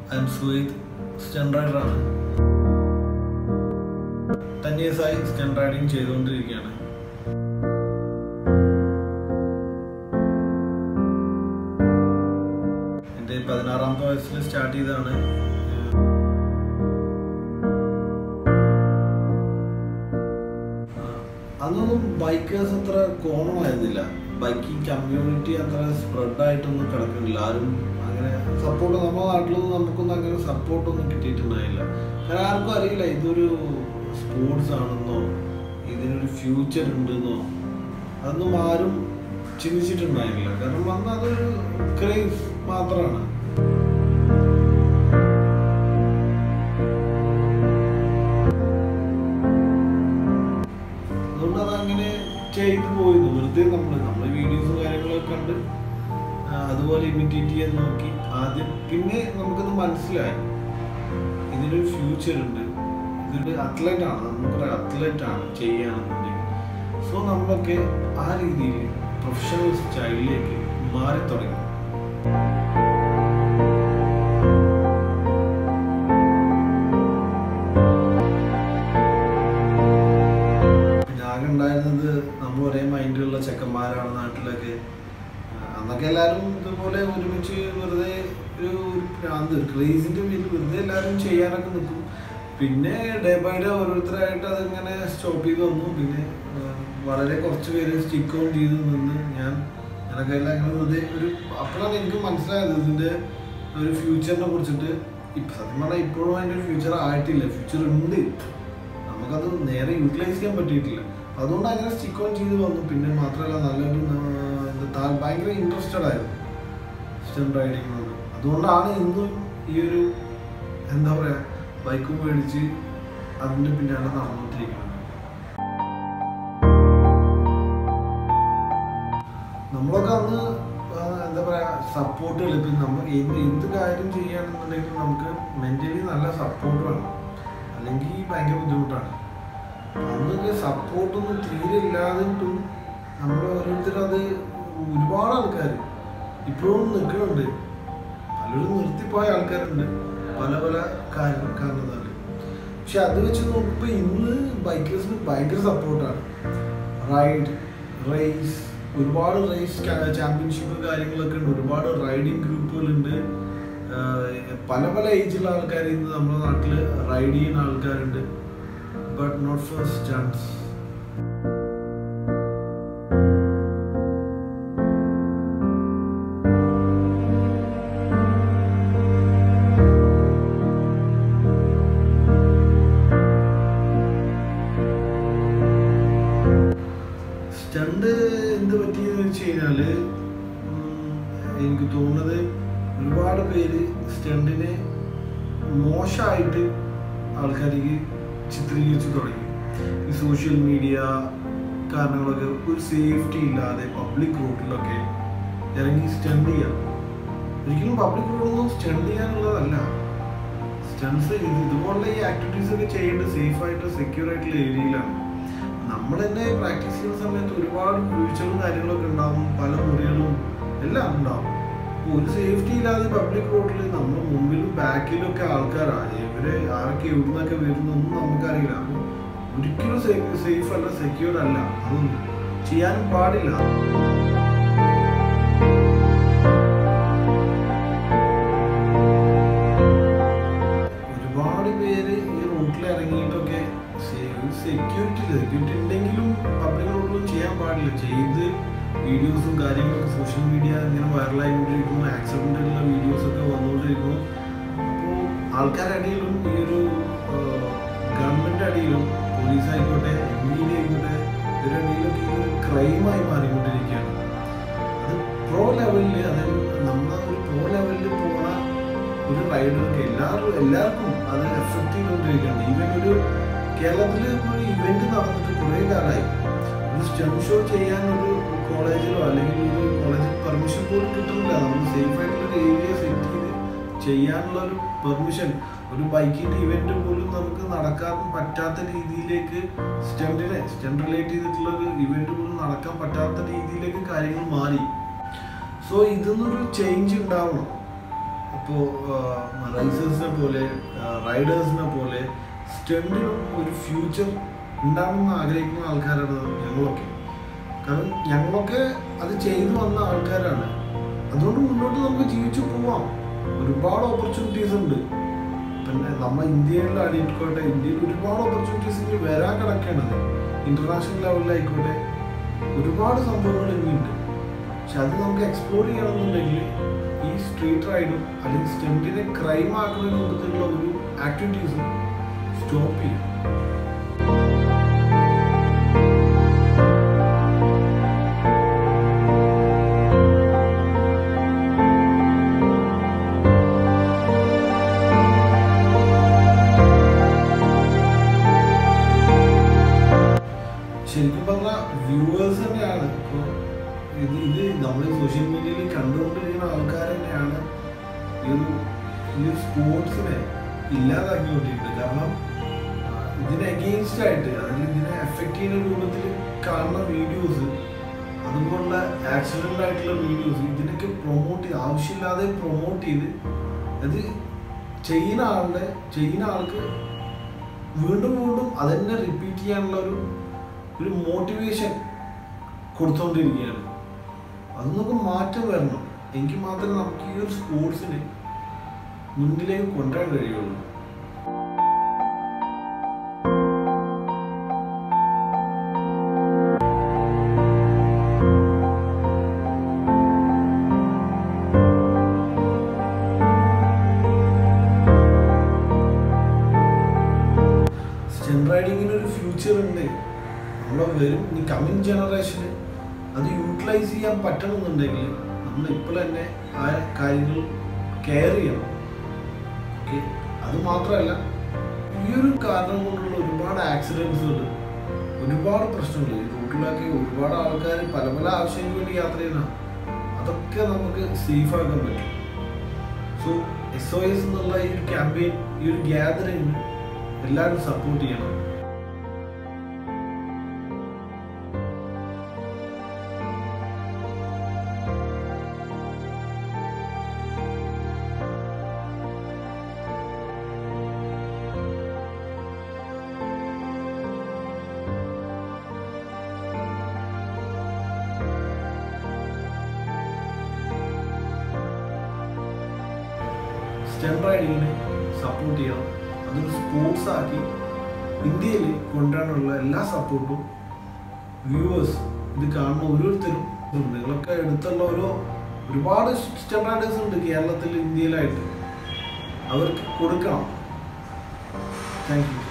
I am Suheed stunt റൈഡറാണ് ten ഇയേഴ്സായി stunt riding ചെയ്തുകൊണ്ടിരിക്കുകയാണ് എൻ്റെ പതിനാറാമത്തെ വയസ്സിൽ സ്റ്റാർട്ട് ചെയ്തതാണ് അന്നൊന്നും ബൈക്കേഴ്സ് അത്ര കോമൺ ആയിരുന്നില്ല ബൈക്കിംഗ് കമ്മ്യൂണിറ്റി അത്ര സ്പ്രെഡ് ആയിട്ടൊന്നും കിടക്കുന്നില്ല ആരും അങ്ങനെ സപ്പോർട്ട് നമ്മുടെ നാട്ടിലൊന്നും നമുക്കൊന്നും അങ്ങനെ സപ്പോർട്ടൊന്നും കിട്ടിയിട്ടുണ്ടായില്ല കാരണം ആർക്കും അറിയില്ല ഇതൊരു സ്പോർട്സ് ആണെന്നോ ഇതിനൊരു ഫ്യൂച്ചർ ഉണ്ടെന്നോ അതൊന്നും ആരും ചിന്തിച്ചിട്ടുണ്ടായില്ല കാരണം അന്ന് അതൊരു ക്രേസ് മാത്രമാണ് അതുകൊണ്ട് അതങ്ങനെ ചെയ്തു പോയിരുന്നു വെറുതെ നമ്മൾ നമ്മൾ വീഡിയോസും കാര്യങ്ങളൊക്കെ കണ്ട് ആ, അതുപോലെ ഇമിറ്റേറ്റ് ചെയ്യാൻ നോക്കി ആദ്യം പിന്നെ നമുക്കത് മനസ്സിലായി ഇതിനൊരു ഫ്യൂച്ചർ ഉണ്ട് ഇതൊരു അത്ലറ്റ് ആണ് നമുക്കൊരു അത്ലറ്റ് ആണ് ചെയ്യുകയാണെന്നുണ്ടെങ്കിൽ സോ നമ്മളൊക്കെ ആ രീതിയിൽ പ്രൊഫഷണൽ സ്റ്റൈലിലേക്ക് മാറി തുടങ്ങി പിന്നെ ആകെ ഉണ്ടായിരുന്നത് നമ്മൾ ഒരേ മൈൻഡിലുള്ള ചെക്കന്മാരാണ് നാട്ടിലൊക്കെ ആ, അന്നൊക്കെ എല്ലാവരും ഇതുപോലെ ഒരുമിച്ച് വെറുതെ ഒരു ഭ്രാന്ത് ക്രേസിന്റെ പേരിൽ വെറുതെ എല്ലാവരും ചെയ്യാനൊക്കെ നിൽക്കും പിന്നെ ഡേ ബൈ ഡേ ഓരോരുത്തരായിട്ട് അതിങ്ങനെ സ്റ്റോപ്പ് ചെയ്ത് വന്നു പിന്നെ ആ, വളരെ കുറച്ച് പേര് സ്റ്റിക്ക് ഓൺ ചെയ്ത് നിന്ന് ഞാൻ ഞാനൊക്കെ എല്ലാം ഇങ്ങനെ വെറുതെ ഒരു അപ്പോഴാണ് എനിക്ക് മനസ്സിലായത് ഇതിന്റെ ഒരു ഫ്യൂച്ചറിനെ കുറിച്ചിട്ട് ഇപ്പം സത്യം പറഞ്ഞാൽ ഇപ്പോഴും അതിൻ്റെ ഒരു ഫ്യൂച്ചർ ആയിട്ടില്ല ഫ്യൂച്ചർ ഉണ്ട് നമുക്കത് നേരെ യൂട്ടിലൈസ് ചെയ്യാൻ പറ്റിയിട്ടില്ല അതുകൊണ്ട് അങ്ങനെ സ്റ്റിക്ക് ഓൺ ചെയ്ത് വന്നു പിന്നെ മാത്രമല്ല നല്ലൊരു ആ, എന്താ താ- ഭയങ്കര ഇൻട്രസ്റ്റഡ് ആയിരുന്നു സ്റ്റൺ റൈഡിങ്ങിനോട് അതുകൊണ്ടാണ് ഇന്നും ഈ ഒരു എന്താ പറയാ ബൈക്ക് മേടിച്ച് അതിൻ്റെ പിന്നാലെ നടന്നുകൊണ്ടിരിക്കുന്നത് നമ്മളൊക്കെ അന്ന് ആ, എന്താ പറയാ സപ്പോർട്ടുകൾ ഇപ്പം നമ്മൾ എന്ത് എന്ത് കാര്യം ചെയ്യുകയാണെന്നുണ്ടെങ്കിൽ നമുക്ക് മെന്റലി നല്ല സപ്പോർട്ട് വേണം അല്ലെങ്കിൽ ഭയങ്കര ബുദ്ധിമുട്ടാണ് അന്നൊക്കെ സപ്പോർട്ടൊന്നും തീരെ ഇല്ലാതിട്ടും നമ്മൾ ഓരോരുത്തരും അത് ഒരുപാട് ആൾക്കാർ ഇപ്പോഴും നിൽക്കുന്നുണ്ട് പലരും നിർത്തിപ്പോയ ആൾക്കാരുണ്ട് പല പല കാര്യം കാരണത്താൽ പക്ഷെ അത് വെച്ച് നോക്കുമ്പോൾ ഇന്ന് ബൈക്കേഴ്സിന് ഭയങ്കര സപ്പോർട്ടാണ് റൈഡ് റേസ് ഒരുപാട് റേസ് ചാമ്പ്യൻഷിപ്പ് കാര്യങ്ങളൊക്കെ ഉണ്ട് ഒരുപാട് റൈഡിങ് ഗ്രൂപ്പുകളുണ്ട് ആഹ് പല പല ഏജിലുള്ള ആൾക്കാർ ഇന്ന് നമ്മുടെ നാട്ടിൽ റൈഡ് ചെയ്യുന്ന ആൾക്കാരുണ്ട് but not for stunts stunt എന്ത് പറ്റിയെന്ന് വെച്ച് കഴിഞ്ഞാല് ഉം, എനിക്ക് തോന്നുന്നത് ഒരുപാട് പേര് സ്റ്റണ്ടിനെ മോശമായിട്ട് ആൾക്കാർക്ക് ചിത്രീകരിച്ചു തുടങ്ങി ഈ സോഷ്യൽ മീഡിയ കാരണങ്ങളൊക്കെ ഒരു സേഫ്റ്റി ഇല്ലാതെ പബ്ലിക് റോഡിലൊക്കെ ഇറങ്ങി സ്റ്റണ്ട് ചെയ്യാം ഒരിക്കലും പബ്ലിക് റോഡൊന്നും സ്റ്റണ്ട് ചെയ്യാനുള്ളതല്ല സ്റ്റൺസ് ഇത് ഇതുപോലുള്ള ഈ ആക്ടിവിറ്റീസ് ഒക്കെ ചെയ്യേണ്ടത് സേഫ് ആയിട്ടുള്ള സെക്യൂർ ആയിട്ടുള്ള ഏരിയയിലാണ് നമ്മൾ തന്നെ പ്രാക്ടീസ് ചെയ്യുന്ന സമയത്ത് ഒരുപാട് വീഴ്ചകളും കാര്യങ്ങളൊക്കെ ഉണ്ടാവും പല മുറികളും എല്ലാം ഉണ്ടാവും അപ്പൊ ഒരു സേഫ്റ്റി ഇല്ലാതെ പബ്ലിക് റോഡിൽ നമ്മുടെ മുമ്പിലും ബാക്കിലും ഒക്കെ ആൾക്കാരാണ് ഇവര് ആരൊക്കെ എവിടുന്നൊക്കെ വരുന്നൊന്നും നമുക്കറിയില്ല അപ്പൊ ഒരിക്കലും സേഫ് അല്ല സെക്യൂർ അല്ല അതൊന്നും ചെയ്യാനും പാടില്ല ഒരുപാട് പേര് ഈ റൂട്ടിൽ ഇറങ്ങിയിട്ടൊക്കെ സെക്യൂരിറ്റി സെക്യൂരിറ്റി ഉണ്ടെങ്കിലും പബ്ലിക് റോഡിലും ചെയ്യാൻ പാടില്ല ചെയ്ത് വീഡിയോസും കാര്യങ്ങളൊക്കെ സോഷ്യൽ മീഡിയ ഇങ്ങനെ വൈറലായിക്കൊണ്ടിരിക്കുന്നു ആക്സിഡൻ്റുള്ള വീഡിയോസ് ഒക്കെ വന്നുകൊണ്ടിരിക്കുന്നു അപ്പോൾ ആൾക്കാരുടെ അടിയിലും ഈ ഒരു ഗവൺമെൻറ് അടിയിലും പോലീസ് ആയിക്കോട്ടെ എം ഡി ആയിക്കോട്ടെ ഇവരുടെ അടിയിലൊക്കെ ഈ ഒരു ക്രൈമായി മാറിക്കൊണ്ടിരിക്കുകയാണ് അത് പ്രോ ലെവലിൽ അതായത് നമ്മൾ ഒരു പ്രോ ലെവലിൽ പോണ ഒരു റൈഡർക്ക് എല്ലാവരും എല്ലാവർക്കും അത് എഫക്ട് ചെയ്തുകൊണ്ടിരിക്കുകയാണ് ഈവൻ ഒരു കേരളത്തിൽ ഒരു ഇവന്റ് നടന്നിട്ട് കുറേ കാലമായി ഒരു സ്റ്റൺ ഷോ ചെയ്യാൻ ഒരു കോളേജിലോ അല്ലെങ്കിൽ ഒരു കോളേജിൽ പെർമിഷൻ പോലും കിട്ടുന്നില്ല നമ്മൾ സേഫ് ആയിട്ടുള്ള ഒരു ഏരിയ സെറ്റ് ചെയ്ത് ചെയ്യാനുള്ള ഒരു പെർമിഷൻ ഒരു ബൈക്കിന്റെ ഇവന്റ് പോലും നമുക്ക് നടക്കാൻ പറ്റാത്ത രീതിയിലേക്ക് സ്റ്റണ്ടിനെ സ്റ്റണ്ട് റിലേറ്റ് ചെയ്തിട്ടുള്ള ഒരു ഇവന്റ് പോലും നടക്കാൻ പറ്റാത്ത രീതിയിലേക്ക് കാര്യങ്ങൾ മാറി സോ ഇതിന്നൊരു ചേഞ്ച് ഉണ്ടാവണം ഇപ്പോൾ റൈസേഴ്സിനെ പോലെ റൈഡേഴ്സിനെ പോലെ സ്റ്റണ്ടിനും ഒരു ഫ്യൂച്ചർ ഉണ്ടാവണമെന്ന് ആഗ്രഹിക്കുന്ന ആൾക്കാരാണ് ഞങ്ങളൊക്കെ കാരണം ഞങ്ങളൊക്കെ അത് ചെയ്തു വന്ന ആൾക്കാരാണ് അതുകൊണ്ട് മുന്നോട്ട് നമുക്ക് ജീവിച്ചു പോവാം ഒരുപാട് ഓപ്പർച്യൂണിറ്റീസ് ഉണ്ട് പിന്നെ നമ്മൾ ഇന്ത്യയിൽ അടിയിക്കോട്ടെ ഇന്ത്യയിൽ ഒരുപാട് ഓപ്പർച്യൂണിറ്റീസ് ഇനി വരാൻ കിടക്കേണ്ടത് ഇന്റർനാഷണൽ ലെവലിലായിക്കോട്ടെ ഒരുപാട് സംഭവങ്ങൾ ഇനിയുണ്ട് പക്ഷെ അത് നമുക്ക് എക്സ്പ്ലോർ ചെയ്യണമെന്നുണ്ടെങ്കിൽ ഈ സ്ട്രീറ്റ് റൈഡും അല്ലെങ്കിൽ സ്റ്റെൻറ്റിനെ ക്രൈം ആക്കുന്ന രൂപത്തിലുള്ള ഒരു ആക്ടിവിറ്റീസും സ്റ്റോപ്പ് ചെയ്യും ശരിക്കും പറഞ്ഞാൽ വ്യൂവേഴ്സ് തന്നെയാണ് ഇപ്പോൾ ഇത് ഇത് നമ്മൾ സോഷ്യൽ മീഡിയയിൽ കണ്ടുകൊണ്ടിരിക്കുന്ന ആൾക്കാർ തന്നെയാണ് ഈ ഒരു ഈ ഒരു സ്പോർട്സിനെ ഇല്ലാതാക്കിക്കൊണ്ടിരിക്കുന്നത് കാരണം ആ, ഇതിന് അഗെയിൻസ്റ്റ് ആയിട്ട് അല്ലെങ്കിൽ ഇതിനെ എഫക്റ്റ് ചെയ്യുന്ന രൂപത്തിൽ കാണുന്ന വീഡിയോസ് അതുപോലുള്ള ആക്സിഡൻ്റ് ആയിട്ടുള്ള വീഡിയോസ് ഇതിനൊക്കെ പ്രൊമോട്ട് ചെയ്ത് ആവശ്യമില്ലാതെ പ്രൊമോട്ട് ചെയ്ത് അത് ചെയ്യുന്ന ആളുടെ ചെയ്യുന്ന ആൾക്ക് വീണ്ടും വീണ്ടും അതന്നെ റിപ്പീറ്റ് ചെയ്യാനുള്ള ഒരു ഒരു മോട്ടിവേഷൻ കൊടുത്തുകൊണ്ടിരിക്കുകയാണ് അത് നമുക്ക് മാറ്റം വരണം എങ്കിൽ മാത്രമേ നമുക്ക് ഈ ഒരു സ്പോർട്സിനെ മുന്നിലേക്ക് കൊണ്ടുവരാൻ കഴിയുള്ളൂ സ്റ്റെൻ റൈഡിങ്ങിന് ഒരു ഫ്യൂച്ചർ ഉണ്ട് നമ്മളെ വരും ഈ കമ്മിങ് ജനറേഷന് അത് യൂട്ടിലൈസ് ചെയ്യാൻ പറ്റണമെന്നുണ്ടെങ്കിൽ നമ്മൾ ഇപ്പോൾ തന്നെ ആ കാര്യങ്ങൾ കെയർ ചെയ്യണം ഓക്കെ അത് മാത്രമല്ല ഈ ഒരു കാരണം കൊണ്ടുള്ള ഒരുപാട് ആക്സിഡൻസുകൾ ഒരുപാട് പ്രശ്നങ്ങൾ ഈ റൂട്ടിലൊക്കെ ഒരുപാട് ആൾക്കാർ പല പല ആവശ്യങ്ങൾക്ക് വേണ്ടി യാത്ര ചെയ്യുന്ന അതൊക്കെ നമുക്ക് സേഫ് ആക്കാൻ പറ്റും സോ എസ് ഒ എസ് എന്നുള്ള ഈ ഒരു ക്യാമ്പയിൻ ഈ ഒരു ഗ്യാതറിങ് എല്ലാവരും സപ്പോർട്ട് ചെയ്യണം സ്റ്റെം റൈഡിങ്ങിനെ സപ്പോർട്ട് ചെയ്യണം അതൊരു സ്പോർട്സ് ആക്കി ഇന്ത്യയിൽ കൊണ്ടുവരാനുള്ള എല്ലാ സപ്പോർട്ടും വ്യൂവേഴ്സ് ഇത് കാണുന്ന ഓരോരുത്തരും ഇതുണ്ട് നിങ്ങളൊക്കെ എടുത്തുള്ള ഓരോ ഒരുപാട് സ്റ്റെം റൈഡേഴ്സ് ഉണ്ട് കേരളത്തിൽ ഇന്ത്യയിലായിട്ട് അവർക്ക് കൊടുക്കണം താങ്ക് യു